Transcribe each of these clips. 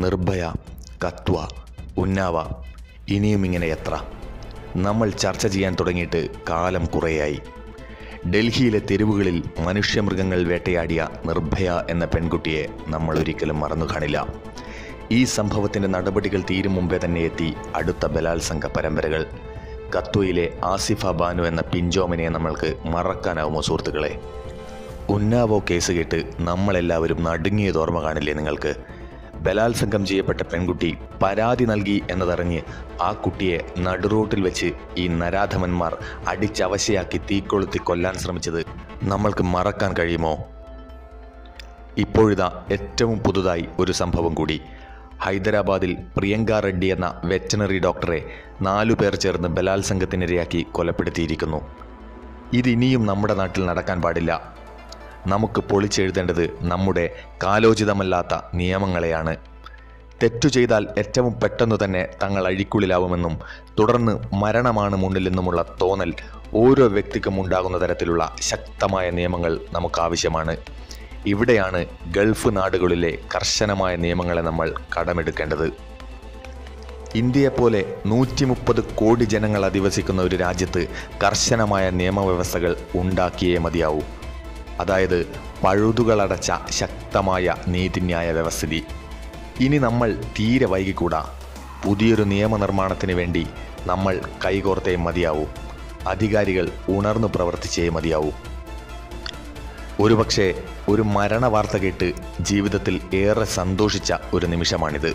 നിർഭയ കത്വ ഉന്നാവ ഇനിയും ഇങ്ങനെ എത്ര നമ്മൾ ചർച്ച ചെയ്യാൻ തുടങ്ങിയിട്ട് കാലം കുറേയായി ഡൽഹിയിലെ തെരുവുകളിൽ മനുഷ്യമൃഗങ്ങൾ വേട്ടയാടിയ നിർഭയ എന്ന പെൺകുട്ടിയെ നമ്മൾ ഒരിക്കലും മറന്നു കാണില്ല ഈ സംഭവത്തിൻ്റെ നടപടികൾ തീരും മുമ്പേ തന്നെ എത്തി അടുത്ത ബലാത്സംഗ പരമ്പരകൾ കത്വയിലെ ആസിഫ ബാനു എന്ന പിഞ്ചോമിനെ നമ്മൾക്ക് മറക്കാനാവുമോ സുഹൃത്തുക്കളെ ഉന്നാവോ കേസ് കേട്ട് നമ്മളെല്ലാവരും നടുങ്ങിയത് ഓർമ്മ കാണില്ലേ നിങ്ങൾക്ക് ബലാത്സംഗം ചെയ്യപ്പെട്ട പെൺകുട്ടി പരാതി നൽകി എന്നതറിഞ്ഞ് ആ കുട്ടിയെ നടുറോട്ടിൽ വെച്ച് ഈ നരാധമന്മാർ അടിച്ചവശയാക്കി തീക്കൊളുത്തി കൊല്ലാൻ ശ്രമിച്ചത് നമ്മൾക്ക് മറക്കാൻ കഴിയുമോ ഇപ്പോഴിതാ ഏറ്റവും പുതുതായി ഒരു സംഭവം കൂടി ഹൈദരാബാദിൽ പ്രിയങ്ക റെഡ്ഡി എന്ന വെറ്റനറി ഡോക്ടറെ നാലു പേർ ചേർന്ന് ബലാത്സംഗത്തിനിരയാക്കി കൊലപ്പെടുത്തിയിരിക്കുന്നു ഇതിനിയും നമ്മുടെ നാട്ടിൽ നടക്കാൻ പാടില്ല നമുക്ക് പൊളിച്ചെഴുതേണ്ടത് നമ്മുടെ കാലോചിതമല്ലാത്ത നിയമങ്ങളെയാണ് തെറ്റു ചെയ്താൽ ഏറ്റവും പെട്ടെന്ന് തന്നെ തങ്ങൾ അഴിക്കുള്ളിലാവുമെന്നും തുടർന്ന് മരണമാണ് മുന്നിലെന്നുമുള്ള തോന്നൽ ഓരോ വ്യക്തിക്കും ഉണ്ടാകുന്ന തരത്തിലുള്ള ശക്തമായ നിയമങ്ങൾ നമുക്ക് ആവശ്യമാണ് ഇവിടെയാണ് ഗൾഫ് നാടുകളിലെ കർശനമായ നിയമങ്ങളെ നമ്മൾ കടമെടുക്കേണ്ടത് ഇന്ത്യയെപ്പോലെ നൂറ്റി മുപ്പത് കോടി ജനങ്ങൾ അധിവസിക്കുന്ന ഒരു രാജ്യത്ത് കർശനമായ നിയമവ്യവസ്ഥകൾ ഉണ്ടാക്കിയേ മതിയാവൂ അതായത് പഴുതുകളടച്ച ശക്തമായ നീതിന്യായ വ്യവസ്ഥിതി ഇനി നമ്മൾ തീരെ വൈകിക്കൂടാ പുതിയൊരു നിയമനിർമ്മാണത്തിന് വേണ്ടി നമ്മൾ കൈകോർത്തേ മതിയാവൂ അധികാരികൾ ഉണർന്നു പ്രവർത്തിച്ചേ മതിയാവൂ ഒരുപക്ഷെ ഒരു മരണ വാർത്ത കേട്ട് ജീവിതത്തിൽ ഏറെ സന്തോഷിച്ച ഒരു നിമിഷമാണിത്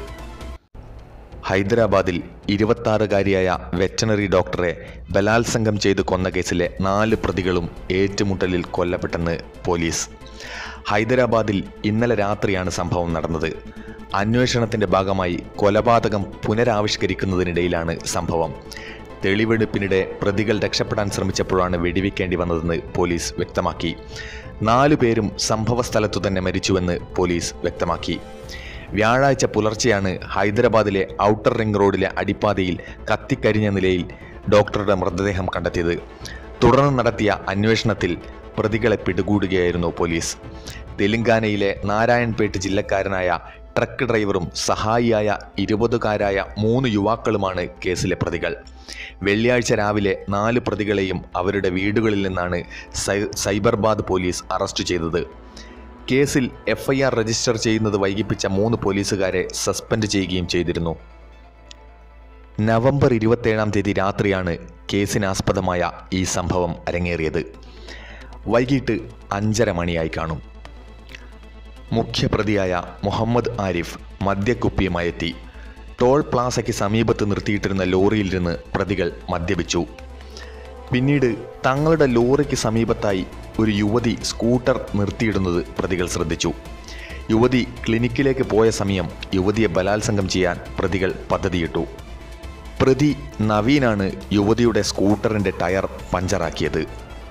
ഹൈദരാബാദിൽ ഇരുപത്താറുകാരിയായ വെറ്റനറി ഡോക്ടറെ ബലാത്സംഗം ചെയ്ത് കൊന്ന കേസിലെ നാല് പ്രതികളും ഏറ്റുമുട്ടലിൽ കൊല്ലപ്പെട്ടെന്ന് പോലീസ് ഹൈദരാബാദിൽ ഇന്നലെ രാത്രിയാണ് സംഭവം നടന്നത് അന്വേഷണത്തിന്റെ ഭാഗമായി കൊലപാതകം പുനരാവിഷ്കരിക്കുന്നതിനിടയിലാണ് സംഭവം തെളിവെടുപ്പിനിടെ പ്രതികൾ രക്ഷപ്പെടാൻ ശ്രമിച്ചപ്പോഴാണ് വെടിവെക്കേണ്ടി വന്നതെന്ന് പോലീസ് വ്യക്തമാക്കി നാലു പേരും സംഭവസ്ഥലത്തു തന്നെ മരിച്ചുവെന്ന് പോലീസ് വ്യക്തമാക്കി വ്യാഴാഴ്ച പുലർച്ചെയാണ് ഹൈദരാബാദിലെ ഔട്ടർ റിംഗ് റോഡിലെ അടിപ്പാതയിൽ കത്തിക്കരിഞ്ഞ നിലയിൽ ഡോക്ടറുടെ മൃതദേഹം കണ്ടെത്തിയത് തുടർന്ന് നടത്തിയ അന്വേഷണത്തിൽ പ്രതികളെ പിടികൂടുകയായിരുന്നു പോലീസ് തെലങ്കാനയിലെ നാരായൺപേട്ട് ജില്ലക്കാരനായ ട്രക്ക് ഡ്രൈവറും സഹായിയായ ഇരുപതുകാരായ മൂന്ന് യുവാക്കളുമാണ് കേസിലെ പ്രതികൾ വെള്ളിയാഴ്ച രാവിലെ നാല് പ്രതികളെയും അവരുടെ വീടുകളിൽ നിന്നാണ് സൈ- സൈബർബാദ് പോലീസ് അറസ്റ്റ് ചെയ്തത് കേസിൽ എഫ്ഐആർ രജിസ്റ്റർ ചെയ്യുന്നത് വൈകിപ്പിച്ച മൂന്ന് പോലീസുകാരെ സസ്പെൻഡ് ചെയ്യുകയും ചെയ്തിരുന്നു നവംബർ ഇരുപത്തേഴാം തീയതി രാത്രിയാണ് കേസിനാസ്പദമായ ഈ സംഭവം അരങ്ങേറിയത് വൈകിട്ട് അഞ്ചര മണിയായി കാണും മുഖ്യപ്രതിയായ മുഹമ്മദ് ആരിഫ് മദ്യക്കുപ്പിയുമായി എത്തി ടോൾ പ്ലാസയ്ക്ക് സമീപത്ത് നിർത്തിയിട്ടിരുന്ന ലോറിയിലിരുന്ന് പ്രതികൾ മദ്യപിച്ചു പിന്നീട് തങ്ങളുടെ ലോറിക്ക് സമീപത്തായി ഒരു യുവതി സ്കൂട്ടർ നിർത്തിയിടുന്നത് പ്രതികൾ ശ്രദ്ധിച്ചു യുവതി ക്ലിനിക്കിലേക്ക് പോയ സമയം യുവതിയെ ബലാത്സംഗം ചെയ്യാൻ പ്രതികൾ പദ്ധതിയിട്ടു പ്രതി നവീനാണ് യുവതിയുടെ സ്കൂട്ടറിൻ്റെ ടയർ പഞ്ചറാക്കിയത്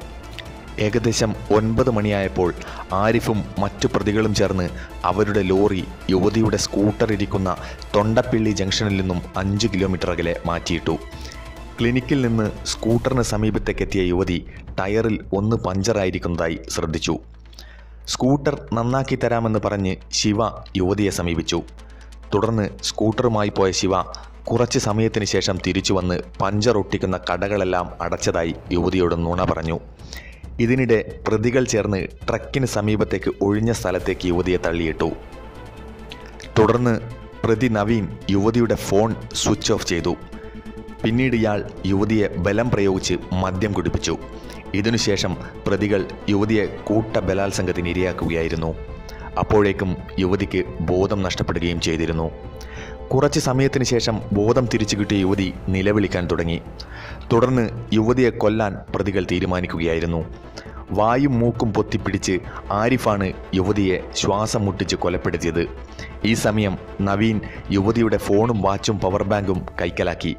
ഏകദേശം ഒൻപത് മണിയായപ്പോൾ ആരിഫും മറ്റു പ്രതികളും ചേർന്ന് അവരുടെ ലോറി യുവതിയുടെ സ്കൂട്ടർ ഇരിക്കുന്ന തൊണ്ടപ്പിള്ളി ജംഗ്ഷനിൽ നിന്നും അഞ്ച് കിലോമീറ്റർ അകലെ മാറ്റിയിട്ടു ക്ലിനിക്കിൽ നിന്ന് സ്കൂട്ടറിന് സമീപത്തേക്കെത്തിയ യുവതി ടയറിൽ ഒന്ന് പഞ്ചറായിരിക്കുന്നതായി ശ്രദ്ധിച്ചു സ്കൂട്ടർ നന്നാക്കി തരാമെന്ന് പറഞ്ഞ് ശിവ യുവതിയെ സമീപിച്ചു തുടർന്ന് സ്കൂട്ടറുമായി പോയ ശിവ കുറച്ച് സമയത്തിന് ശേഷം തിരിച്ചു വന്ന് പഞ്ചർ ഒട്ടിക്കുന്ന കടകളെല്ലാം അടച്ചതായി യുവതിയോട് നുണ പറഞ്ഞു ഇതിനിടെ പ്രതികൾ ചേർന്ന് ട്രക്കിന് സമീപത്തേക്ക് ഒഴിഞ്ഞ സ്ഥലത്തേക്ക് യുവതിയെ തള്ളിയിട്ടു തുടർന്ന് പ്രതി നവീൻ യുവതിയുടെ ഫോൺ സ്വിച്ച് ഓഫ് ചെയ്തു പിന്നീട് ഇയാൾ യുവതിയെ ബലം പ്രയോഗിച്ച് മദ്യം കുടിപ്പിച്ചു ഇതിനുശേഷം പ്രതികൾ യുവതിയെ കൂട്ട ബലാത്സംഗത്തിന് ഇരയാക്കുകയായിരുന്നു അപ്പോഴേക്കും യുവതിക്ക് ബോധം നഷ്ടപ്പെടുകയും ചെയ്തിരുന്നു കുറച്ച് സമയത്തിന് ശേഷം ബോധം തിരിച്ചു കിട്ടിയ യുവതി നിലവിളിക്കാൻ തുടങ്ങി തുടർന്ന് യുവതിയെ കൊല്ലാൻ പ്രതികൾ തീരുമാനിക്കുകയായിരുന്നു വായും മൂക്കും പൊത്തിപ്പിടിച്ച് ആരിഫാണ് യുവതിയെ ശ്വാസം മുട്ടിച്ച് കൊലപ്പെടുത്തിയത് ഈ സമയം നവീൻ യുവതിയുടെ ഫോണും വാച്ചും പവർ ബാങ്കും കൈക്കലാക്കി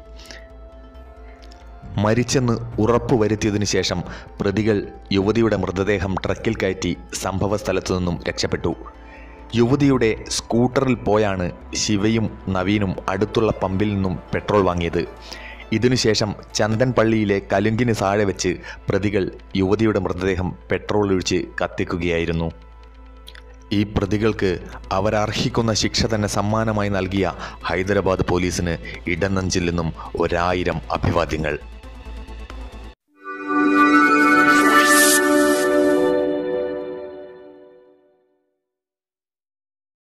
മരിച്ചെന്ന് ഉറപ്പുവരുത്തിയതിനു ശേഷം പ്രതികൾ യുവതിയുടെ മൃതദേഹം ട്രക്കിൽ കയറ്റി സംഭവ സ്ഥലത്തു നിന്നും രക്ഷപ്പെട്ടു യുവതിയുടെ സ്കൂട്ടറിൽ പോയാണ് ശിവയും നവീനും അടുത്തുള്ള പമ്പിൽ നിന്നും പെട്രോൾ വാങ്ങിയത് ഇതിനുശേഷം ചന്ദൻപള്ളിയിലെ കലുങ്കിന് താഴെ വെച്ച് പ്രതികൾ യുവതിയുടെ മൃതദേഹം പെട്രോൾ ഒഴിച്ച് കത്തിക്കുകയായിരുന്നു ഈ പ്രതികൾക്ക് അവരർഹിക്കുന്ന ശിക്ഷ തന്നെ സമ്മാനമായി നൽകിയ ഹൈദരാബാദ് പോലീസിന് ഇടനെഞ്ചിൽ നിന്നും ഒരായിരം അഭിവാദ്യങ്ങൾ